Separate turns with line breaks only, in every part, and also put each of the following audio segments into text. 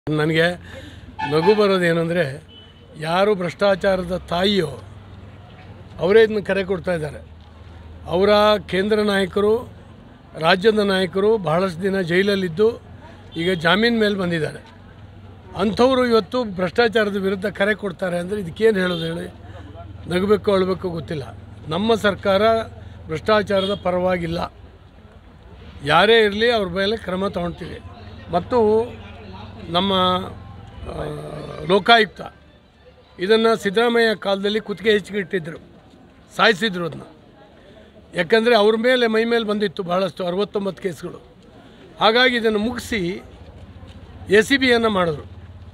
ನನಗೆ ನಗು ಬರೋದೇನು ಅಂದರೆ ಯಾರು ಭ್ರಷ್ಟಾಚಾರದ ತಾಯಿಯೋ ಅವರೇ ಇದನ್ನ ಕರೆ ಕೊಡ್ತಾ ಇದ್ದಾರೆ ಅವರ ಕೇಂದ್ರ ನಾಯಕರು ರಾಜ್ಯದ ನಾಯಕರು ಬಹಳಷ್ಟು ದಿನ ಜೈಲಲ್ಲಿದ್ದು ಈಗ ಜಾಮೀನು ಮೇಲೆ ಬಂದಿದ್ದಾರೆ ಅಂಥವರು ಇವತ್ತು ಭ್ರಷ್ಟಾಚಾರದ ವಿರುದ್ಧ ಕರೆ ಕೊಡ್ತಾರೆ ಅಂದರೆ ಇದಕ್ಕೇನು ಹೇಳೋದು ಹೇಳಿ ನಗಬೇಕು ಅಳಬೇಕು ಗೊತ್ತಿಲ್ಲ ನಮ್ಮ ಸರ್ಕಾರ ಭ್ರಷ್ಟಾಚಾರದ ಪರವಾಗಿಲ್ಲ ಯಾರೇ ಇರಲಿ ಅವ್ರ ಮೇಲೆ ಕ್ರಮ ತಗೊಳ್ತೀವಿ ಮತ್ತು ನಮ್ಮ ಆ, ಲೋಕಾಯುಕ್ತ ಇದನ್ನು ಸಿದ್ದರಾಮಯ್ಯ ಕಾಲದಲ್ಲಿ ಕುತ್ತಿಗೆ ಹೆಚ್ಚಿಗೆ ಇಟ್ಟಿದ್ದರು ಸಾಯಿಸಿದ್ರು ಅದನ್ನ ಯಾಕಂದರೆ ಅವ್ರ ಮೇಲೆ ಮೈ ಮೇಲೆ ಬಂದಿತ್ತು ಬಹಳಷ್ಟು ಅರವತ್ತೊಂಬತ್ತು ಕೇಸ್ಗಳು ಹಾಗಾಗಿ ಇದನ್ನು ಮುಗಿಸಿ ಎ ಸಿ ಬಿಯನ್ನು ಮಾಡಿದ್ರು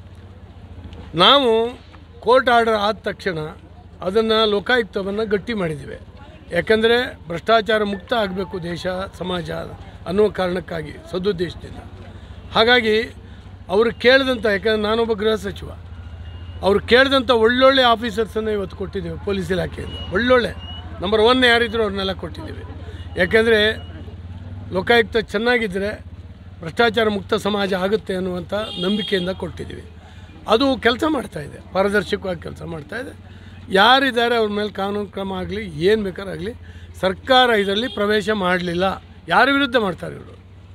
ನಾವು ಕೋರ್ಟ್ ಆರ್ಡರ್ ಆದ ತಕ್ಷಣ ಅದನ್ನು ಲೋಕಾಯುಕ್ತವನ್ನು ಗಟ್ಟಿ ಮಾಡಿದ್ದೀವಿ ಯಾಕಂದರೆ ಭ್ರಷ್ಟಾಚಾರ ಮುಕ್ತ ಆಗಬೇಕು ದೇಶ ಸಮಾಜ ಅನ್ನುವ ಕಾರಣಕ್ಕಾಗಿ ಸದುದ್ದೇಶದಿಂದ ಹಾಗಾಗಿ ಅವರು ಕೇಳಿದಂಥ ಯಾಕಂದರೆ ನಾನೊಬ್ಬ ಗೃಹ ಸಚಿವ ಅವ್ರು ಕೇಳಿದಂಥ ಒಳ್ಳೊಳ್ಳೆ ಆಫೀಸರ್ಸನ್ನು ಇವತ್ತು ಕೊಟ್ಟಿದ್ದೇವೆ ಪೊಲೀಸ್ ಇಲಾಖೆಯಿಂದ ಒಳ್ಳೊಳ್ಳೆ ನಂಬರ್ ಒನ್ ಯಾರಿದ್ರು ಅವ್ರನ್ನೆಲ್ಲ ಕೊಟ್ಟಿದ್ದೀವಿ ಯಾಕೆಂದರೆ ಲೋಕಾಯುಕ್ತ ಚೆನ್ನಾಗಿದ್ದರೆ ಭ್ರಷ್ಟಾಚಾರ ಮುಕ್ತ ಸಮಾಜ ಆಗುತ್ತೆ ಅನ್ನುವಂಥ ನಂಬಿಕೆಯಿಂದ ಕೊಟ್ಟಿದ್ದೀವಿ ಅದು ಕೆಲಸ ಮಾಡ್ತಾಯಿದೆ ಪಾರದರ್ಶಕವಾಗಿ ಕೆಲಸ ಮಾಡ್ತಾಯಿದೆ ಯಾರಿದ್ದಾರೆ ಅವ್ರ ಮೇಲೆ ಕಾನೂನು ಕ್ರಮ ಆಗಲಿ ಏನು ಬೇಕಾರಾಗಲಿ ಸರ್ಕಾರ ಇದರಲ್ಲಿ ಪ್ರವೇಶ ಮಾಡಲಿಲ್ಲ ಯಾರ ವಿರುದ್ಧ ಮಾಡ್ತಾರೆ ಇವರು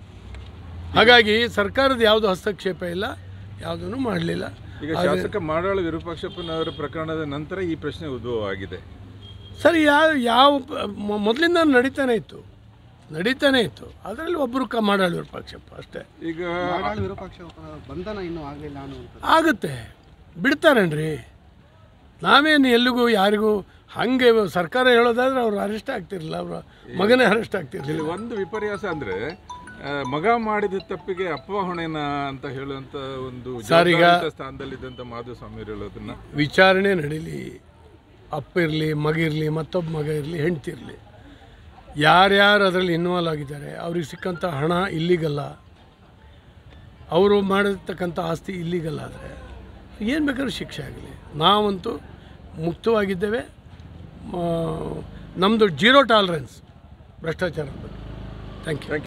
ಹಾಗಾಗಿ ಸರ್ಕಾರದ ಯಾವುದು ಹಸ್ತಕ್ಷೇಪ ಇಲ್ಲ ಯಾವುದನ್ನು ಮಾಡಲಿಲ್ಲ
ಈಗ ಶಾಸಕ ಮಾಡಾಳು ವಿರೂಪಾಕ್ಷಪ್ಪನವರ ಪ್ರಕರಣದ ನಂತರ ಈ ಪ್ರಶ್ನೆ ಉದ್ಭವ ಆಗಿದೆ
ಸರಿ ಯಾವ ಯಾವ ಮ- ಮೊದಲಿಂದ ನಡೀತಾನೆ ಇತ್ತು ನಡೀತಾನೆ ಇತ್ತು ಅದರಲ್ಲಿ ಒಬ್ಬರು ಕ ಮಾಡಾಳು ಪಕ್ಷಪ್ಪ ಅಷ್ಟೇ
ಈಗ
ಮಾಡಾಳು ವಿರೂಪಾಕ್ಷ ಅವರ ಬಂಧನ ಇನ್ನೂ ಆಗಲಿಲ್ಲ ಅನ್ನುವಂಥದ್ದು
ಆಗುತ್ತೆ ಬಿಡ್ತಾರೇನ್ರಿ ನಾವೇನು ಎಲ್ಲಿಗೂ ಯಾರಿಗೂ ಹಾಗೆ ಸರ್ಕಾರ ಹೇಳೋದಾದ್ರೆ ಅವ್ರು ಅರೆಸ್ಟ್ ಆಗ್ತಿರಲಿಲ್ಲ ಅವರ ಮಗನೇ ಅರೆಸ್ಟ್ ಆಗ್ತಿರ್ಲಿಲ್ಲ
ಇಲ್ಲಿ ಒಂದು ವಿಪರ್ಯಾಸ ಅಂದ್ರೆ ಆ, ಮಗ ಮಾಡಿದ ತಪ್ಪಿಗೆ ಅಪ್ಪ ಹೊಣೆನ ಅಂತ ಹೇಳುವಂತ ಒಂದು
ಸರ್, ಈಗ-
ಜವಾಬ್ದಾರಿಯುತ ಸ್ಥಾನದಲ್ಲಿದ್ದಂತ ಮಾಧುಸ್ವಾಮಿ ಹೇಳೋದನ್ನ
ವಿಚಾರಣೆ ನಡೀಲಿ ಅಪ್ಪ ಇರಲಿ ಮಗ ಇರಲಿ ಮತ್ತೊಬ್ಬ ಮಗ ಇರಲಿ ಹೆಂಡ್ತಿ ಇರಲಿ ಯಾರ್ಯಾರು ಅದರಲ್ಲಿ ಇನ್ವಾಲ್ವ್ ಆಗಿದ್ದಾರೆ ಅವ್ರಿಗೆ ಸಿಕ್ಕಂಥ ಹಣ ಇಲ್ಲಿಗಲ್ಲ ಅವರು ಮಾಡಿರ್ತಕ್ಕಂಥ ಆಸ್ತಿ ಇಲ್ಲಿಗಲ್ಲ ಆದರೆ ಏನು ಬೇಕಾದ್ರೂ ಶಿಕ್ಷೆ ಆಗಲಿ ನಾವಂತೂ ಮುಕ್ತವಾಗಿದ್ದೇವೆ ನಮ್ಮದು ಜೀರೋ ಟಾಲರೆನ್ಸ್ ಭ್ರಷ್ಟಾಚಾರದ ಬಗ್ಗೆ ಥ್ಯಾಂಕ್ ಯು